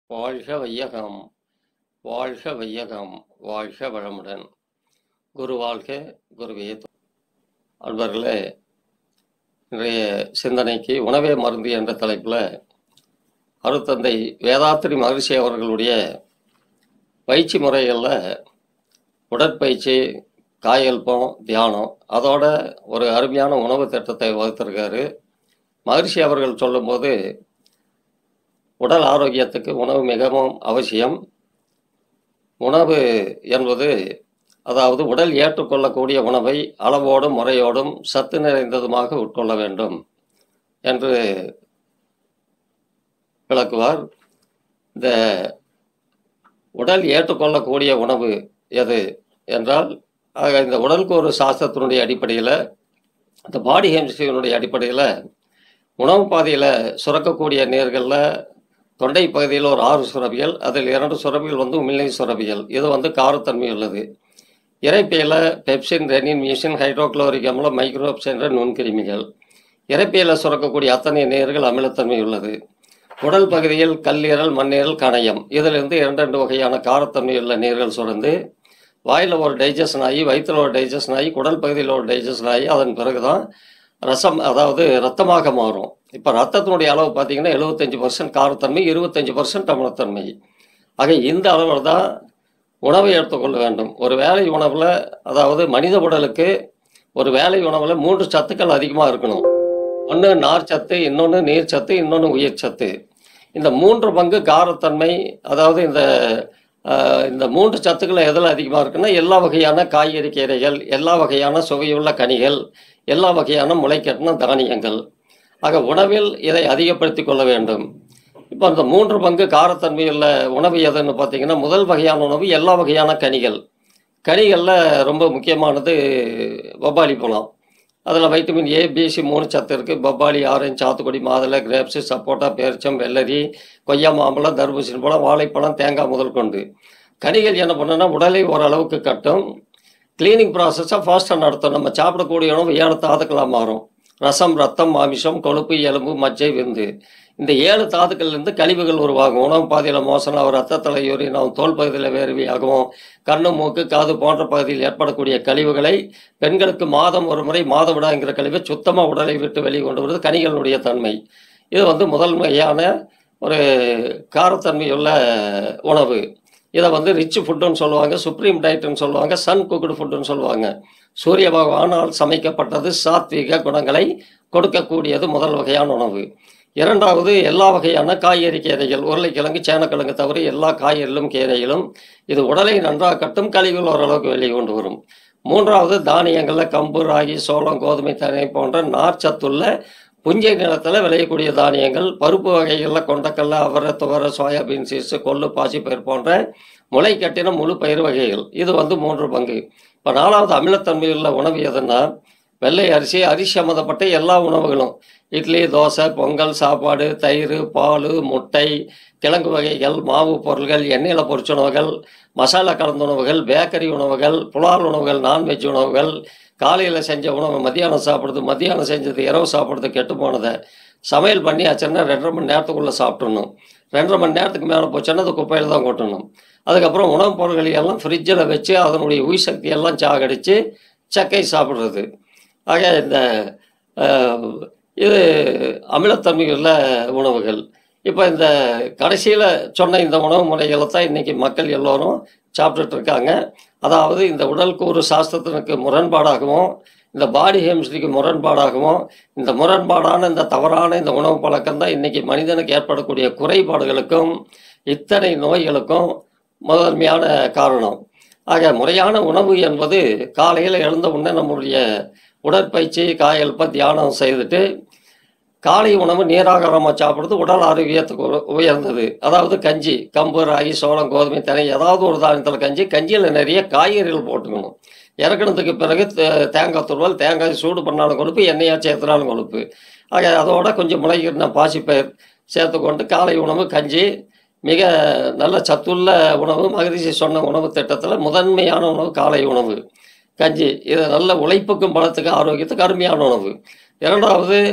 வாழ்க வையகம் வாழ்க வையகம் வாழ்க வளமுடன் குரு வாழ்க குருவே துணை. அன்பர்களே இன்றைய சிந்தனைக்கு உணவே மருந்து என்ற தலைப்பில் அருத்தந்தை வேதாத்திரி மகரிஷி அவர்களுடைய பயிற்சி முறைகளில் உடற்பயிற்சி காயல்பம் தியானம் அதோட ஒரு அருமையான உணவு திட்டத்தை வகுத்திருக்காரு மகரிஷி அவர்கள் சொல்லும்போது உடல் ஆரோக்கியத்துக்கு உணவு மிகவும் அவசியம் உணவு என்பது அதாவது உடல் ஏற்றுக்கொள்ளக்கூடிய உணவை அளவோடும் முறையோடும் சத்து நிறைந்ததுமாக உட்கொள்ள வேண்டும் என்று விளக்குவார் இந்த உடல் ஏற்றுக்கொள்ளக்கூடிய உணவு எது என்றால் ஆக இந்த உடலுக்கு ஒரு சாஸ்திரத்தினுடைய அடிப்படையில் இந்த பாடி ஹெம்ஸ்டியினுடைய அடிப்படையில் உணவு பாதையில் சுரக்கக்கூடிய நீர்களில் தொண்டை பகுதியில் ஒரு ஆறு சுரபிகள் அதில் இரண்டு சுரபிகள் வந்து உமிழ்நீர் சுரபிகள் இது வந்து காரத்தன்மை உள்ளது இறைப்பியில் பெப்சின் ரெனின் மியூசின் ஹைட்ரோக்ளோரிக் அமிலம் மைக்ரோப்ஸ் என்ற நுண்கிருமிகள் இறைப்பியில் சுரக்கக்கூடிய அத்தனை நீர்கள் அமிலத்தன்மை உள்ளது உடல் பகுதியில் கல்லீரல் மண்ணீரல் கணையம் இதிலிருந்து இரண்டு ரெண்டு வகையான காரத்தன்மை உள்ள நீர்கள் சுரந்து வாயில் ஒரு டைஜஷன் ஆகி வயிற்றில் ஒரு டைஜஷன் ஆகி குடல் பகுதியில் ஒரு டைஜஷன் ஆகி அதன் பிறகு தான் ரசம் அதாவது ரத்தமாக மாறும் இப்போ ரத்தத்தினுடைய அளவு பார்த்தீங்கன்னா எழுபத்தஞ்சு பர்சன்ட் காரத்தன்மை இருபத்தஞ்சு பர்சன்ட் அமிலத்தன்மை ஆக இந்த அளவில் தான் உணவை எடுத்துக்கொள்ள வேண்டும் ஒரு வேலை உணவில் அதாவது மனித உடலுக்கு ஒரு வேலை உணவில் மூன்று சத்துக்கள் அதிகமாக இருக்கணும் ஒன்று நார் சத்து இன்னொன்று நீர் சத்து இன்னொன்று உயிர் சத்து இந்த மூன்று பங்கு காரத்தன்மை அதாவது இந்த ஆஹ், இந்த மூன்று சத்துக்கள் எதில் அதிகமாக இருக்குன்னா எல்லா வகையான காய்கறி கீரைகள் எல்லா வகையான சுவையுள்ள கனிகள் எல்லா வகையான முளைக்கட்டின தானியங்கள் ஆக உணவில் இதை அதிகப்படுத்தி கொள்ள வேண்டும் இப்போ இந்த மூன்று பங்கு காரத்தன்மை உள்ள உணவு எதுன்னு பார்த்தீங்கன்னா முதல் வகையான உணவு எல்லா வகையான கனிகள் கனிகளில் ரொம்ப முக்கியமானது பப்பாளி பழம் அதில் வைட்டமின் ஏ பிசி மூணு சத்து இருக்குது பப்பாளி ஆரஞ்சு சாத்துக்குடி மாதுளை கிரேப்ஸு சப்போட்டா பேரிச்சம் வெள்ளரி கொய்யா மாம்பழம் தர்பூசணி பழம் வாழைப்பழம் தேங்காய் முதல் கொண்டு கனிகள் என்ன பண்ணுன்னா உடலை ஓரளவுக்கு கட்டும் கிளீனிங் ப்ராசஸை ஃபாஸ்ட்டாக நடத்தும் நம்ம சாப்பிடக்கூடிய உணவு ஏழு தாதுக்களாக மாறும் ரசம் ரத்தம் மாமிசம் கொழுப்பு எலும்பு மஜ்ஜை விந்து இந்த ஏழு தாதுக்கள்லேருந்து கழிவுகள் உருவாகும் உணவு பாதையில் மோசனம் ரத்தத்தில் யூரினம் தோல் பகுதியில் வேர்வையாகவும் கண்ணு மூக்கு காது போன்ற பகுதியில் ஏற்படக்கூடிய கழிவுகளை பெண்களுக்கு மாதம் ஒரு முறை மாதவிடாங்கிற கழிவை சுத்தமாக உடலை விட்டு வெளியே கொண்டு வருவது கனிகளுடைய தன்மை இது வந்து முதல் வகையான ஒரு காரத்தன்மையுள்ள உணவு இதை வந்து ரிச் ஃபுட்டுன்னு சொல்லுவாங்க சுப்ரீம் டயட்னு சொல்லுவாங்க சன் குக்குடு ஃபுட்டுன்னு சொல்லுவாங்க சூரிய பகவானால் சமைக்கப்பட்டது சாத்வீக குணங்களை கொடுக்கக்கூடியது முதல் வகையான உணவு இரண்டாவது எல்லா வகையான காய்கறி கீரைகள் உருளைக்கிழங்கு சேனக்கிழங்கு தவிர எல்லா காய்கறிகளும் கீரைகளும் இது உடலை நன்றாக கட்டும் கழிவுகள் ஓரளவுக்கு வெளியே கொண்டு வரும் மூன்றாவது தானியங்களில் கம்பு ராகி சோளம் கோதுமை தனை போன்ற நார்ச்சத்துள்ள புஞ்சை நிலத்தில் விளையக்கூடிய தானியங்கள் பருப்பு வகைகளில் கொண்டக்கடலை அவரை துவரை சோயாபீன் சீஸு கொள்ளு பாசிப்பயிர் போன்ற முளை கட்டின முழு பயிர் வகைகள் இது வந்து மூன்று பங்கு இப்போ நாலாவது அமிலத்தன்மையுள்ள உணவு எதுன்னா வெள்ளை அரிசி அரிசி சம்மந்தப்பட்ட எல்லா உணவுகளும் இட்லி தோசை பொங்கல் சாப்பாடு தயிர் பால் முட்டை கிழங்கு வகைகள் மாவு பொருள்கள் எண்ணெயில் பொரிச்ச உணவுகள் மசாலா கலந்த உணவுகள் பேக்கரி உணவுகள் புலால் உணவுகள் நான்வெஜ் உணவுகள் காலையில் செஞ்ச உணவு மத்தியானம் சாப்பிடுறது மத்தியானம் செஞ்சது இரவு சாப்பிடுறது கெட்டு போனதை சமையல் பண்ணி ஆச்சுன்னா ரெண்டரை மணி நேரத்துக்குள்ளே சாப்பிட்றணும் ரெண்டரை மணி நேரத்துக்கு மேலே போச்சுன்னா அது குப்பையில் தான் கொட்டணும் அதுக்கப்புறம் உணவுப் பொருட்களை எல்லாம் ஃப்ரிட்ஜில் வச்சு அதனுடைய உயிர் சக்தி எல்லாம் சாகடித்து சக்கை சாப்பிட்றது ஆக இந்த அஹ், இது அமிலத்தன்மையுள்ள உணவுகள் இப்போ இந்த கடைசியில் சொன்ன இந்த உணவு முறைகளை தான் இன்றைக்கி மக்கள் எல்லோரும் சாப்பிட்டுட்டு இருக்காங்க அதாவது இந்த உடல் கூறு சாஸ்திரத்திற்கு முரண்பாடாகவும் இந்த பாடி ஹெம்ஸ்டிக்கு முரண்பாடாகவும் இந்த முரண்பாடான இந்த தவறான இந்த உணவு பழக்கம் தான் இன்றைக்கி மனிதனுக்கு ஏற்படக்கூடிய குறைபாடுகளுக்கும் இத்தனை நோய்களுக்கும் முதன்மையான காரணம் ஆக முறையான உணவு என்பது காலையில் எழுந்த உடனே நம்முடைய உடற்பயிற்சி காயல்ப தியானம் செய்துட்டு காலை உணவு நீராகாரமாக சாப்பிட்றது உடல் ஆரோக்கியத்துக்கு உ- உயர்ந்தது அதாவது கஞ்சி கம்பு ராகி சோளம் கோதுமை தினை ஏதாவது ஒரு தானியத்தில் கஞ்சி கஞ்சியில் நிறைய காய்கறிகள் போட்டுக்கணும் இறக்குனதுக்கு பிறகு தே- தேங்காய் துருவல் தேங்காய் சூடு பண்ணாலும் கொழுப்பு எண்ணெயாக சேர்த்துனாலும் கொழுப்பு ஆக அதோட கொஞ்சம் முளைகிற பாசிப்பயிர் சேர்த்துக்கொண்டு காலை உணவு கஞ்சி மிக நல்ல சத்துள்ள உணவு மகரிஷி சொன்ன உணவு திட்டத்தில் முதன்மையான உணவு காலை உணவு கஞ்சி இது நல்ல உழைப்புக்கும் பலத்துக்கும் ஆரோக்கியத்துக்கு அருமையான உணவு இரண்டாவது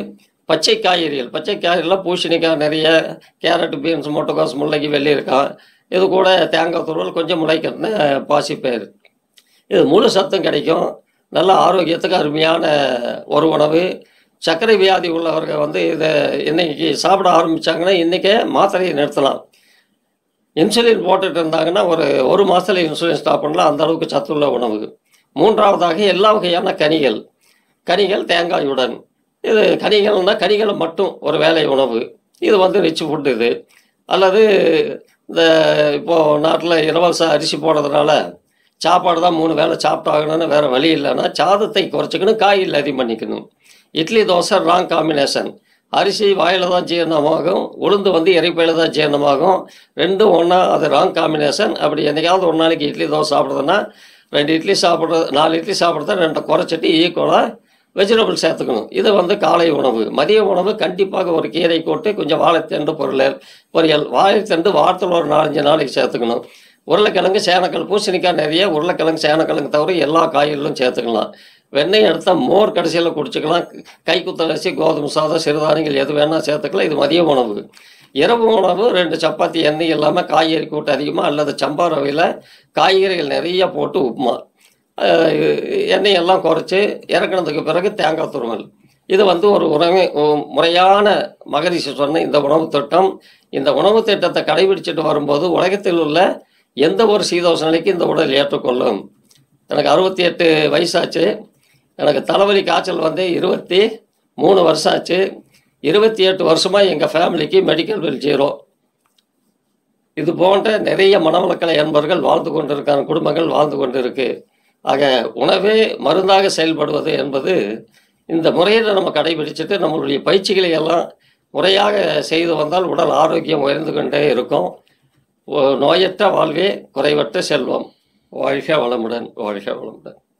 பச்சை காய்கறிகள் பச்சை காய்கறிலாம் பூசணிக்காய் நிறைய கேரட் பீன்ஸ் முட்டைக்கோஸ் முள்ளங்கி வெள்ளரிக்காய் இது கூட தேங்காய் துருவல் கொஞ்சம் முளைக்கிறதுன பாசிப்பயிறு இது முழு சத்தும் கிடைக்கும் நல்ல ஆரோக்கியத்துக்கு அருமையான ஒரு உணவு சர்க்கரை வியாதி உள்ளவர்கள் வந்து இதை இன்னைக்கு சாப்பிட ஆரம்பித்தாங்கன்னா இன்றைக்கே மாத்திரையை நிறுத்தலாம் இன்சுலின் போட்டுட்டு இருந்தாங்கன்னா ஒரு ஒரு மாதத்தில் இன்சுலின் ஸ்டாப் பண்ணலாம் அந்த அளவுக்கு சத்துள்ள உணவு மூன்றாவதாக எல்லா வகையான கனிகள் கனிகள் தேங்காயுடன் இது கனிகள்னா கனிகளை மட்டும் ஒரு வேலை உணவு இது வந்து ரிச் ஃபுட் இது அல்லது இந்த இப்போது நாட்டில் இலவச அரிசி போடுறதுனால சாப்பாடு தான் மூணு வேளை சாப்பிட்டாகணும்னு வேறு வழி இல்லைன்னா சாதத்தை குறைச்சிக்கணும் காய்கள் அதிகம் பண்ணிக்கணும் இட்லி தோசை ராங் காம்பினேஷன் அரிசி வாயில் தான் ஜீரணமாகும் உளுந்து வந்து இறைப்பையில் தான் ஜீரணமாகும் ரெண்டும் ஒன்றா அது ராங் காம்பினேஷன் அப்படி என்னைக்காவது ஒரு நாளைக்கு இட்லி தோசை சாப்பிட்றதுன்னா ரெண்டு இட்லி சாப்பிட்றது நாலு இட்லி சாப்பிட்றத ரெண்டை குறைச்சிட்டு ஈக்குவலாக வெஜிடபிள் சேர்த்துக்கணும் இது வந்து காலை உணவு மதிய உணவு கண்டிப்பாக ஒரு கீரை போட்டு கொஞ்சம் வாழைத்தண்டு பொருள் பொரியல் வாழைத்தண்டு வாரத்தில் ஒரு நாலஞ்சு நாளைக்கு சேர்த்துக்கணும் உருளைக்கிழங்கு சேனக்கிழங்கு பூசணிக்காய் நிறைய உருளைக்கிழங்கு சேனக்கிழங்கு தவிர எல்லா காய்கறிகளும் சேர்த்துக்கலாம் வெண்ணெய் எடுத்தால் மோர் கடைசியில் குடிச்சிக்கலாம் கை குத்தலரிசி கோதுமை சாதம் சிறுதானியங்கள் எது வேணால் சேர்த்துக்கலாம் இது மதிய உணவு இரவு உணவு ரெண்டு சப்பாத்தி எண்ணெய் இல்லாமல் காய்கறி கூட்டு அதிகமாக அல்லது சம்பா ரவையில் காய்கறிகள் நிறைய போட்டு உப்புமா அஹ் எண்ணெய் எல்லாம் குறைச்சி இறக்குனதுக்கு பிறகு தேங்காய் துருவல் இது வந்து ஒரு உணவு உ- முறையான மகரிஷி சொன்ன இந்த உணவு திட்டம் இந்த உணவு திட்டத்தை கடைபிடிச்சிட்டு வரும்போது உலகத்தில் உள்ள எந்த ஒரு சீதோஷ நிலைக்கு இந்த உடல் ஏற்றுக்கொள்ளும் எனக்கு அறுபத்தி எட்டு வயசாச்சு எனக்கு தலைவலி காய்ச்சல் வந்து இருபத்தி மூணு வருஷம் ஆச்சு இருபத்தி எட்டு வருஷமாக எங்கள் ஃபேமிலிக்கு மெடிக்கல் பில் ஜீரோ இது போன்ற நிறைய மனவளக்கலை என்பர்கள் வாழ்ந்து கொண்டிருக்காங்க குடும்பங்கள் வாழ்ந்து கொண்டிருக்கு ஆக உணவே மருந்தாக செயல்படுவது என்பது இந்த முறையில் நம்ம கடைபிடிச்சிட்டு நம்மளுடைய பயிற்சிகளை எல்லாம் முறையாக செய்து வந்தால் உடல் ஆரோக்கியம் உயர்ந்து கொண்டே இருக்கும் ஓ- நோயற்ற வாழ்வே குறைவற்ற செல்வம் வாழ்க வளமுடன் வாழ்க வளமுடன்